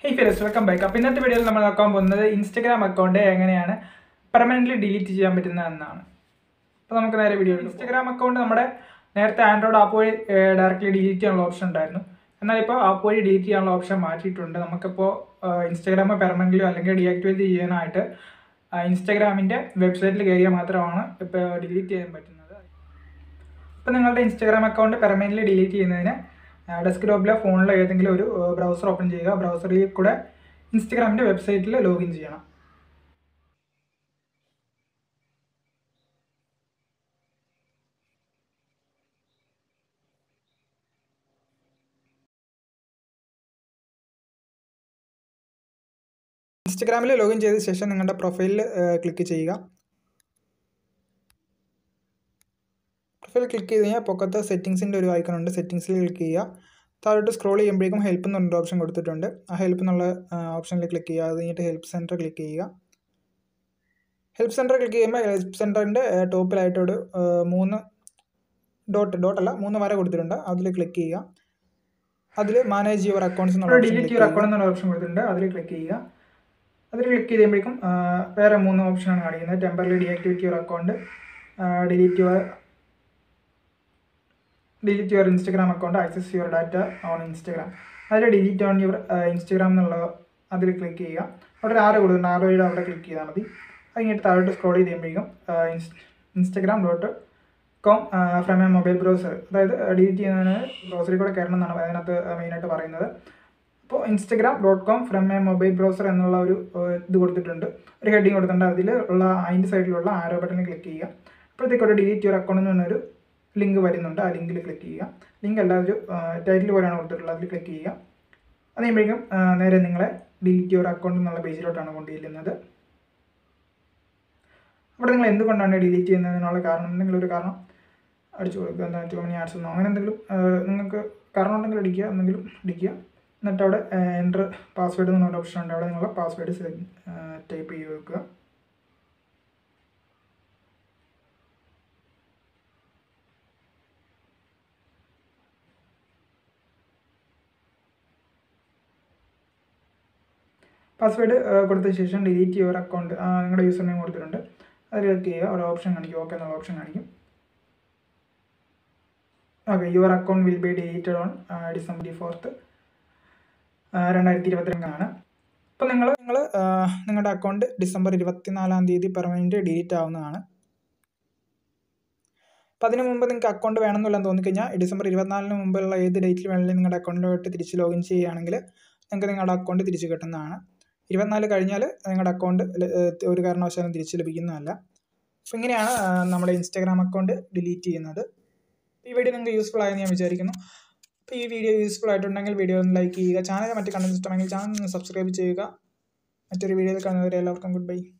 high ഫിറസ് welcome back അപ്പോൾ ഇന്നത്തെ വീഡിയോയിൽ നമ്മൾ നോക്കാൻ പോകുന്നത് ഇൻസ്റ്റഗ്രാം അക്കൗണ്ട് എങ്ങനെയാണ് പെർമനൻ്റ്ലി ഡിലീറ്റ് ചെയ്യാൻ പറ്റുന്നത് എന്നാണ് അപ്പോൾ നമുക്ക് നേരെ വീഡിയോ ഇൻസ്റ്റഗ്രാം അക്കൗണ്ട് നമ്മുടെ നേരത്തെ ആൻഡ്രോയിഡ് ആപ്പ് വഴി ഡയറക്റ്റ്ലി ഡിലീറ്റ് ചെയ്യാനുള്ള ഓപ്ഷൻ ഉണ്ടായിരുന്നു എന്നാൽ ഇപ്പോൾ ആപ്പ് വഴി ഡിലീറ്റ് ചെയ്യാനുള്ള ഓപ്ഷൻ മാറ്റിയിട്ടുണ്ട് നമുക്കിപ്പോൾ ഇൻസ്റ്റഗ്രാം പെർമനൻ്റ്ലി അല്ലെങ്കിൽ ഡീആക്ടിവേറ്റ് ചെയ്യാനായിട്ട് ഇൻസ്റ്റഗ്രാമിൻ്റെ വെബ്സൈറ്റിൽ കയറിയാൽ മാത്രമാണ് ഇപ്പോൾ ഡിലീറ്റ് ചെയ്യാൻ പറ്റുന്നത് ഇപ്പോൾ നിങ്ങളുടെ ഇൻസ്റ്റാഗ്രാം അക്കൗണ്ട് പെർമനൻ്റ്ലി ഡിലീറ്റ് ചെയ്യുന്നതിന് ഡെസ്ക്ടോപ്പിലോ ഫോണിലോ ഏതെങ്കിലും ഒരു ബ്രൗസർ ഓപ്പൺ ചെയ്യുക ബ്രൗസറിൽ കൂടെ ഇൻസ്റ്റഗ്രാമിൻ്റെ വെബ്സൈറ്റിൽ ലോഗിൻ ചെയ്യണം ഇൻസ്റ്റഗ്രാമിൽ ലോഗിൻ ചെയ്ത ശേഷം നിങ്ങളുടെ പ്രൊഫൈലിൽ ക്ലിക്ക് ചെയ്യുക പ്രൊഫൈൽ ക്ലിക്ക് ചെയ്ത് കഴിഞ്ഞാൽ പൊക്കത്ത് സെറ്റിങ്സിൻ്റെ ഒരു ഐക്കൺ ഉണ്ട് സെറ്റിങ്സിൽ ക്ലിക്ക് ചെയ്യുക താഴോട്ട് സ്ക്രോൾ ചെയ്യുമ്പോഴേക്കും ഹെൽപ്പ് എന്ന് പറഞ്ഞൊരു ഓപ്ഷൻ കൊടുത്തിട്ടുണ്ട് ആ ഹെൽപ്പ് എന്നുള്ള ഓപ്ഷനിൽ ക്ലിക്ക് ചെയ്യുക അത് കഴിഞ്ഞിട്ട് ഹെൽപ്പ് സെൻറ്റർ ക്ലിക്ക് ചെയ്യുക ഹെൽപ്പ് സെൻറ്റർ ക്ലിക്ക് ചെയ്യുമ്പോൾ ഹെൽപ്പ് സെൻറ്ററിൻ്റെ ടോപ്പിലായിട്ട് ഒരു മൂന്ന് ഡോട്ട് ഡോട്ട് അല്ല മൂന്ന് വര കൊടുത്തിട്ടുണ്ട് അതിൽ ക്ലിക്ക് ചെയ്യുക അതിൽ മാനേജ് യുവർ അക്കൗണ്ട്സ് എന്നുള്ള ഡിലീറ്റ് യുവർ അക്കൗണ്ട് എന്നുള്ള ഓപ്ഷൻ കൊടുത്തിട്ടുണ്ട് അതിൽ ക്ലിക്ക് ചെയ്യുക അതിൽ ക്ലിക്ക് ചെയ്യുമ്പോഴേക്കും വേറെ മൂന്ന് ഓപ്ഷനാണ് കാണിക്കുന്നത് temporarily deactivate your account delete your delete your Instagram account access your data on Instagram അതിൽ ഡിലീറ്റ് ഓൺ യുവർ ഇൻസ്റ്റഗ്രാം എന്നുള്ള അതിൽ ക്ലിക്ക് ചെയ്യുക അവിടെ ഒരു ആറ് കൊടുക്കുന്നുണ്ട് ആറ് അവിടെ ക്ലിക്ക് ചെയ്താൽ മതി അത് കഴിഞ്ഞിട്ട് താഴോട്ട് സ്ക്രോൾ ചെയ്ത് കഴിയുമ്പോഴേക്കും Instagram dot com from a mobile browser അതായത് ഡിലീറ്റ് ചെയ്യുന്നതിന് ബ്രൗസറിൽ കൂടെ കയറണം എന്നാണ് അതിനകത്ത് മെയിനായിട്ട് പറയുന്നത് അപ്പോൾ Instagram dot com from a mobile browser എന്നുള്ള ഒരു ഇത് കൊടുത്തിട്ടുണ്ട് ഒരു ഹെഡിങ് കൊടുത്തിട്ടുണ്ട് അതിൽ ഉള്ള അതിൻ്റെ സൈഡിലുള്ള ആരോ ബട്ടണിൽ ക്ലിക്ക് ചെയ്യുക അപ്പോഴത്തേക്ക് ഒരു ഡിലീറ്റ് യുവർ അക്കൗണ്ട് എന്ന് പറഞ്ഞൊരു ലിങ്ക് വരുന്നുണ്ട് ആ ലിങ്കിൽ ക്ലിക്ക് ചെയ്യുക ലിങ്ക് അല്ല ഒരു ടൈറ്റിൽ പോലെയാണ് കൊടുത്തിട്ടുള്ളത് അതിൽ ക്ലിക്ക് ചെയ്യുക അത് കഴിയുമ്പോഴേക്കും നേരെ നിങ്ങളെ ഡിലീറ്റ് യുവർ അക്കൗണ്ട് എന്നുള്ള പേജിലോട്ടാണ് കൊണ്ടുചെല്ലുന്നത് അവിടെ നിങ്ങൾ എന്തുകൊണ്ടാണ് ഡിലീറ്റ് ചെയ്യുന്നതിനുള്ള കാരണം എന്തെങ്കിലും ഒരു കാരണം അടിച്ചു കൊടുക്കുക എന്താ ടു മണി ആഡ്സ് ഒന്നോ അങ്ങനെ എന്തെങ്കിലും നിങ്ങൾക്ക് കാരണം ഉണ്ടെങ്കിൽ അടിക്കുക എന്തെങ്കിലും അടിക്കുക എന്നിട്ട് അവിടെ എൻ്റർ പാസ്വേഡ് എന്നുള്ള ഓപ്ഷൻ ഉണ്ട് അവിടെ നിങ്ങളുടെ പാസ്വേഡ് ടൈപ്പ് ചെയ്ത് വെക്കുക പാസ്വേഡ് കൊടുത്ത ശേഷം ഡിലീറ്റ് യുവർ അക്കൗണ്ട് നിങ്ങളുടെ യൂസർ നെയിം കൊടുത്തിട്ടുണ്ട് അത് ക്ലിക്ക് ചെയ്യുക ഒരു ഓപ്ഷൻ കാണിക്കും ഓക്കെ എന്നുള്ള ഓപ്ഷൻ കാണിക്കും okay your account will be deleted on December fourth രണ്ടായിരത്തി ഇരുപത്തിരണ്ടാണ് അപ്പോൾ നിങ്ങൾ നിങ്ങൾ നിങ്ങളുടെ അക്കൗണ്ട് ഡിസംബർ ഇരുപത്തിനാലാം തീയതി പെർമനൻറ്റ് ഡിലീറ്റ് ആവുന്നതാണ് അപ്പോൾ അതിന് മുമ്പ് നിങ്ങൾക്ക് അക്കൗണ്ട് വേണമെന്നില്ലെന്ന് തോന്നിക്കഴിഞ്ഞാൽ ഡിസംബർ ഇരുപത്തിനാലിന് മുമ്പുള്ള ഏത് ഡേറ്റിൽ വേണമെങ്കിലും നിങ്ങളുടെ അക്കൗണ്ടിലോട്ട് തിരിച്ച് ലോഗിൻ ചെയ്യുകയാണെങ്കിൽ നിങ്ങൾക്ക് നിങ്ങളുടെ അക്കൗണ്ട് തിരിച്ച് കിട്ടുന്നതാണ് ഇരുപത്തിനാല് കഴിഞ്ഞാൽ നിങ്ങളുടെ അക്കൗണ്ട് ഒരു കാരണവശാലും തിരിച്ച് ലഭിക്കുന്നതല്ല അപ്പോൾ ഇങ്ങനെയാണ് നമ്മുടെ ഇൻസ്റ്റാഗ്രാം അക്കൗണ്ട് ഡിലീറ്റ് ചെയ്യുന്നത് ഈ വീഡിയോ നിങ്ങൾക്ക് യൂസ്ഫുൾ ആയെന്ന് ഞാൻ വിചാരിക്കുന്നു അപ്പോൾ ഈ വീഡിയോ യൂസ്ഫുൾ ആയിട്ടുണ്ടെങ്കിൽ വീഡിയോ ഒന്ന് ലൈക്ക് ചെയ്യുക ചാനൽ മറ്റ് കണ്ടന്റ് ഇഷ്ടമെങ്കിൽ ചാനൽ ഒന്ന് സബ്സ്ക്രൈബ് ചെയ്യുക മറ്റൊരു വീഡിയോയിൽ കാണുന്നവരെ എല്ലാവർക്കും ഗുഡ് ബൈ